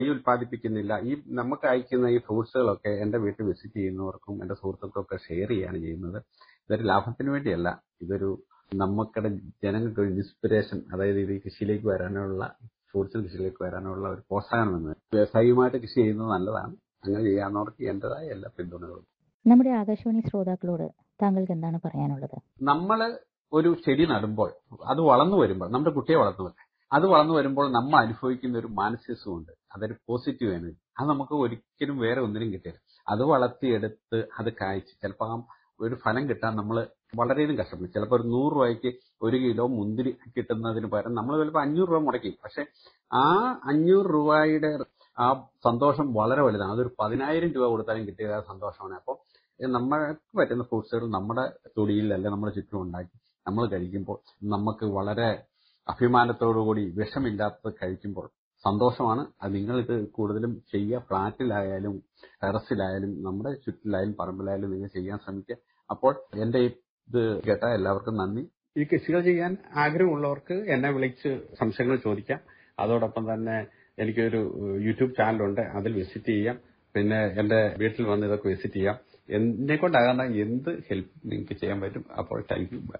ഈ ഉൽപ്പാദിപ്പിക്കുന്നില്ല ഈ നമുക്ക് അയക്കുന്ന ഈ ഫ്രൂട്ട്സുകളൊക്കെ എന്റെ വീട്ടിൽ വിസിറ്റ് ചെയ്യുന്നവർക്കും എന്റെ സുഹൃത്തുക്കൾക്കൊക്കെ ഷെയർ ചെയ്യാണ് ചെയ്യുന്നത് ഇതൊരു ലാഭത്തിന് വേണ്ടിയല്ല ഇതൊരു നമുക്കിടെ ജനങ്ങൾക്ക് ഒരു ഇൻസ്പിറേഷൻ അതായത് ഇത് ഈ കൃഷിയിലേക്ക് വരാനുള്ള ഫ്രൂട്ട്സ് കൃഷിയിലേക്ക് വരാനുള്ള ഒരു പ്രോത്സാഹനമെന്ന് വ്യവസായികമായിട്ട് കൃഷി ചെയ്യുന്നത് നല്ലതാണ് അങ്ങനെ ചെയ്യാവുന്നവർക്ക് എന്റേതായ എല്ലാ പിന്തുണകളും നമ്മുടെ ആകാശവാണി ശ്രോതാക്കളോട് താങ്കൾക്ക് എന്താണ് പറയാനുള്ളത് നമ്മൾ ഒരു ചെടി നടുമ്പോൾ അത് വളർന്നു വരുമ്പോൾ നമ്മുടെ കുട്ടിയെ വളർന്നു വരും അത് വളർന്നു വരുമ്പോൾ നമ്മൾ അനുഭവിക്കുന്ന ഒരു മാനസിക സുഖമുണ്ട് അതൊരു പോസിറ്റീവ് എനർജി അത് നമുക്ക് ഒരിക്കലും വേറെ ഒന്നിനും കിട്ടില്ല അത് വളർത്തിയെടുത്ത് അത് കായ്ച്ച് ചിലപ്പോൾ ആ ഒരു ഫലം കിട്ടാൻ നമ്മൾ വളരെയധികം കഷ്ടപ്പെടും ചിലപ്പോൾ ഒരു നൂറ് രൂപയ്ക്ക് ഒരു കിലോ മുന്തിരി കിട്ടുന്നതിന് പകരം നമ്മൾ ചിലപ്പോൾ അഞ്ഞൂറ് രൂപ മുടക്കി പക്ഷെ ആ അഞ്ഞൂറ് രൂപയുടെ ആ സന്തോഷം വളരെ വലുതാണ് അതൊരു പതിനായിരം രൂപ കൊടുത്താലും കിട്ടിയ ആ സന്തോഷമാണ് അപ്പോൾ നമ്മൾക്ക് പറ്റുന്ന ഫ്രൂട്ട്സുകൾ നമ്മുടെ തൊടിയിൽ അല്ല നമ്മുടെ ചുറ്റും ഉണ്ടാക്കി നമ്മൾ കഴിക്കുമ്പോൾ നമുക്ക് വളരെ അഭിമാനത്തോടുകൂടി വിഷമില്ലാത്തത് കഴിക്കുമ്പോൾ സന്തോഷമാണ് അത് നിങ്ങളിത് കൂടുതലും ചെയ്യുക ഫ്ലാറ്റിലായാലും ടെറസിലായാലും നമ്മുടെ ചുറ്റിലായാലും പറമ്പിലായാലും നിങ്ങൾ ചെയ്യാൻ ശ്രമിക്കുക അപ്പോൾ എന്റെ ഇത് കേട്ട എല്ലാവർക്കും നന്ദി ഈ കൃഷികൾ ചെയ്യാൻ ആഗ്രഹമുള്ളവർക്ക് എന്നെ വിളിച്ച് സംശയങ്ങൾ ചോദിക്കാം അതോടൊപ്പം തന്നെ എനിക്കൊരു യൂട്യൂബ് ചാനലുണ്ട് അതിൽ വിസിറ്റ് ചെയ്യാം പിന്നെ എന്റെ വീട്ടിൽ വന്ന് ഇതൊക്കെ വിസിറ്റ് ചെയ്യാം എന്നെ കൊണ്ടാകുന്ന എന്ത് ഹെൽപ്പ് നിങ്ങൾക്ക് ചെയ്യാൻ പറ്റും അപ്പോൾ താങ്ക് യു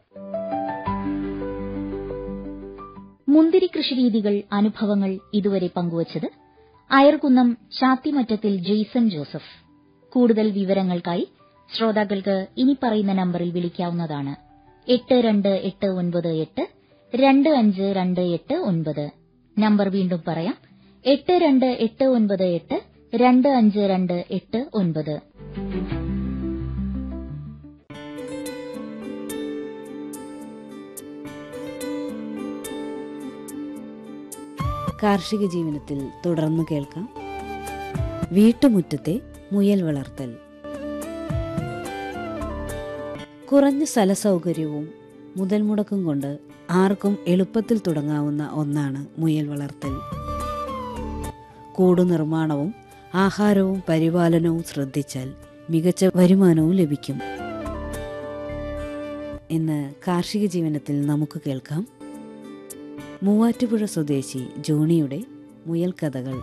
മുന്തിരി കൃഷിരീതികൾ അനുഭവങ്ങൾ ഇതുവരെ പങ്കുവച്ചത് അയർക്കുന്നം ചാത്തിമറ്റത്തിൽ ജെയ്സൺ ജോസഫ് കൂടുതൽ വിവരങ്ങൾക്കായി ശ്രോതാക്കൾക്ക് ഇനി പറയുന്ന നമ്പറിൽ വിളിക്കാവുന്നതാണ് എട്ട് രണ്ട് എട്ട് ഒൻപത് എട്ട് രണ്ട് അഞ്ച് രണ്ട് എട്ട് ഒൻപത് നമ്പർ വീണ്ടും പറയാം എട്ട് രണ്ട് എട്ട് ഒൻപത് എട്ട് രണ്ട് അഞ്ച് രണ്ട് എട്ട് ഒൻപത് കാർഷിക ജീവനത്തിൽ തുടർന്ന് കേൾക്കാം വീട്ടുമുറ്റത്തെ മുയൽ വളർത്തൽ കുറഞ്ഞ സ്ഥലസൗകര്യവും മുതൽ മുടക്കും കൊണ്ട് ആർക്കും എളുപ്പത്തിൽ തുടങ്ങാവുന്ന ഒന്നാണ് മുയൽ വളർത്തൽ കൂടു നിർമ്മാണവും ആഹാരവും പരിപാലനവും ശ്രദ്ധിച്ചാൽ മികച്ച വരുമാനവും ലഭിക്കും ഇന്ന് കാർഷിക ജീവനത്തിൽ നമുക്ക് കേൾക്കാം മൂവാറ്റുപുഴ സ്വദേശി ജോണിയുടെ മുയൽ കഥകൾ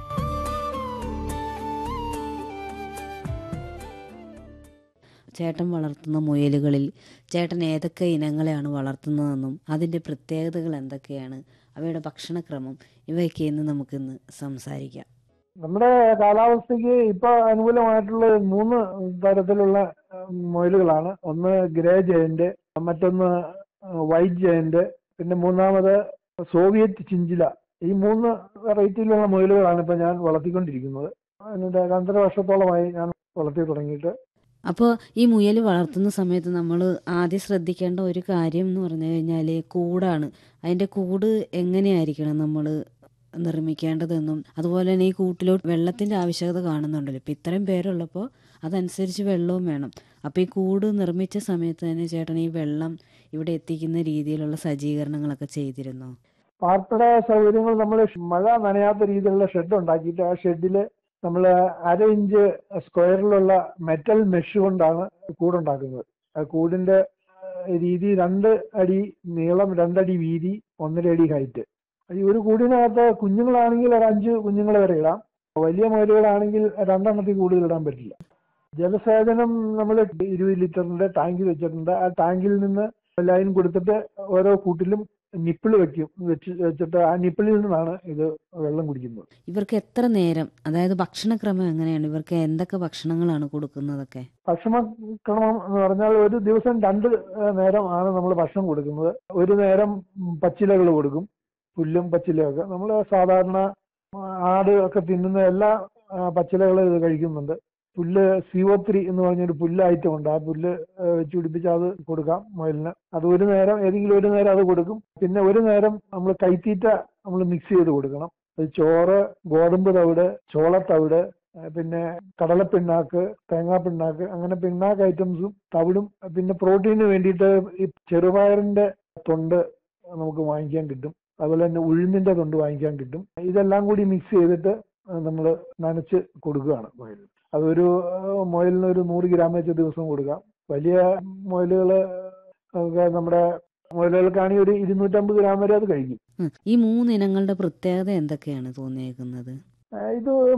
ചേട്ടൻ വളർത്തുന്ന മുയലുകളിൽ ചേട്ടൻ ഏതൊക്കെ ഇനങ്ങളെയാണ് വളർത്തുന്നതെന്നും അതിൻ്റെ പ്രത്യേകതകൾ എന്തൊക്കെയാണ് അവയുടെ ഭക്ഷണക്രമം ഇവയൊക്കെ എന്ന് നമുക്കിന്ന് സംസാരിക്കാം നമ്മുടെ കാലാവസ്ഥയ്ക്ക് ഇപ്പൊ അനുകൂലമായിട്ടുള്ള മൂന്ന് തരത്തിലുള്ള ഉം, മുയലുകളാണ് ഒന്ന് ഗ്രേ ജയന്റ് മറ്റൊന്ന് വൈറ്റ് ജയന്റ് പിന്നെ മൂന്നാമത് സോവിയറ്റ് ചിഞ്ചില ഈ മൂന്ന് വെറൈറ്റിയിലുള്ള മുയലുകളാണ് ഇപ്പൊ ഞാൻ വളർത്തിക്കൊണ്ടിരിക്കുന്നത് അതിന്റെ രണ്ടര വർഷത്തോളമായി ഞാൻ വളർത്തി തുടങ്ങിയിട്ട് അപ്പോൾ ഈ മുയൽ വളർത്തുന്ന സമയത്ത് നമ്മൾ ആദ്യം ശ്രദ്ധിക്കേണ്ട ഒരു കാര്യം എന്ന് പറഞ്ഞു കഴിഞ്ഞാൽ കൂടാണ് അതിൻ്റെ കൂട് എങ്ങനെയായിരിക്കണം നമ്മൾ നിർമ്മിക്കേണ്ടതെന്നും അതുപോലെ തന്നെ ഈ കൂട്ടിലോട്ട് വെള്ളത്തിൻ്റെ ആവശ്യകത കാണുന്നുണ്ടല്ലോ ഇപ്പം ഇത്രയും പേരുള്ളപ്പോൾ അതനുസരിച്ച് വെള്ളവും വേണം അപ്പോൾ ഈ കൂട് നിർമ്മിച്ച സമയത്ത് തന്നെ ചേട്ടൻ ഈ വെള്ളം ഇവിടെ എത്തിക്കുന്ന രീതിയിലുള്ള സജ്ജീകരണങ്ങളൊക്കെ ചെയ്തിരുന്നോ പാർപ്പിട സൗകര്യങ്ങൾ നമ്മൾ മഴ നനയാത്ത രീതിയിലുള്ള ഷെഡ് ഉണ്ടാക്കിയിട്ട് ആ ഷെഡിൽ നമ്മൾ അര ഇഞ്ച് സ്ക്വയറിലുള്ള മെറ്റൽ മെഷ് കൊണ്ടാണ് കൂടുണ്ടാക്കുന്നത് ആ കൂടിന്റെ ആ, രീതി രണ്ട് അടി നീളം രണ്ടടി വീതി ഒന്നര അടി ഹൈറ്റ് ഈ ഒരു കൂടിനകത്ത് കുഞ്ഞുങ്ങളാണെങ്കിൽ ഒരു അഞ്ച് കുഞ്ഞുങ്ങളെ വരെ ഇടാം വലിയ മുയലുകളാണെങ്കിൽ രണ്ടെണ്ണത്തിൽ കൂടുതൽ ഇടാൻ പറ്റില്ല ജലസേചനം നമ്മൾ ഇരുപത് ലിറ്ററിന്റെ ടാങ്കിൽ വെച്ചിട്ടുണ്ട് ആ ടാങ്കിൽ നിന്ന് ലൈൻ കൊടുത്തിട്ട് ഓരോ കൂട്ടിലും നിപ്പിൾ വെക്കും വെച്ച് വെച്ചിട്ട് ആ നിപ്പിളിൽ നിന്നാണ് ഇത് വെള്ളം കുടിക്കുന്നത് ഇവർക്ക് എത്ര നേരം അതായത് ഭക്ഷണക്രമം എങ്ങനെയാണ് ഇവർക്ക് എന്തൊക്കെ ഭക്ഷണങ്ങളാണ് കൊടുക്കുന്നതൊക്കെ ഭക്ഷണക്രമം എന്ന് പറഞ്ഞാൽ ഒരു ദിവസം രണ്ട് ഏഹ്, നേരം ആണ് നമ്മൾ ഭക്ഷണം കൊടുക്കുന്നത് ഒരു നേരം പച്ചിലകൾ കൊടുക്കും പുല്ലും പച്ചിലയൊക്കെ നമ്മൾ സാധാരണ ആ, ആട് ഒക്കെ തിന്നുന്ന എല്ലാ പച്ചിലകളും ഇത് കഴിക്കുന്നുണ്ട് പുല്ല് സിഒ3 എന്ന് പറഞ്ഞൊരു പുല്ല് ഐറ്റം ഉണ്ട് ആ പുല്ല് ഏഹ്, വെച്ച് പിടിപ്പിച്ച് അത് കൊടുക്കാം മുയലിന് അത് ഒരു നേരം ഏതെങ്കിലും ഒരു നേരം അത് കൊടുക്കും പിന്നെ ഒരു നേരം നമ്മൾ കൈത്തീറ്റ നമ്മൾ മിക്സ് ചെയ്ത് കൊടുക്കണം അത് ചോറ് ഗോതമ്പ് തവിട് ചോളത്തവിട് ഏഹ് പിന്നെ കടലപ്പിണ്ണാക്ക് തേങ്ങാപ്പിണ്ണാക്ക് അങ്ങനെ പിണ്ണാക്ക് ഐറ്റംസും തവിടും പിന്നെ പ്രോട്ടീന് വേണ്ടിയിട്ട് ഈ ചെറുപയറിന്റെ തൊണ്ട് നമുക്ക് വാങ്ങിക്കാൻ കിട്ടും അതുപോലെ തന്നെ ഉഴുന്നിന്റെ തൊണ്ട് വാങ്ങിക്കാൻ കിട്ടും ഇതെല്ലാം കൂടി മിക്സ് ചെയ്തിട്ട് നമ്മൾ നനച്ച് കൊടുക്കുകയാണ് മുയലിന് അതൊരു ഏഹ് മുയലിന് ഒരു നൂറ് ഗ്രാം വെച്ച് ദിവസം കൊടുക്കാം വലിയ മുയലുകൾ ഒക്കെ നമ്മുടെ മുയലുകൾക്കാണെങ്കിൽ ഒരു ഇരുന്നൂറ്റമ്പത് ഗ്രാം വരെ അത് കഴിക്കും ഉം. ഈ മൂന്ന് ഇനങ്ങളുടെ പ്രത്യേകത എന്തൊക്കെയാണ് തോന്നിയേക്കുന്നത് ഇത്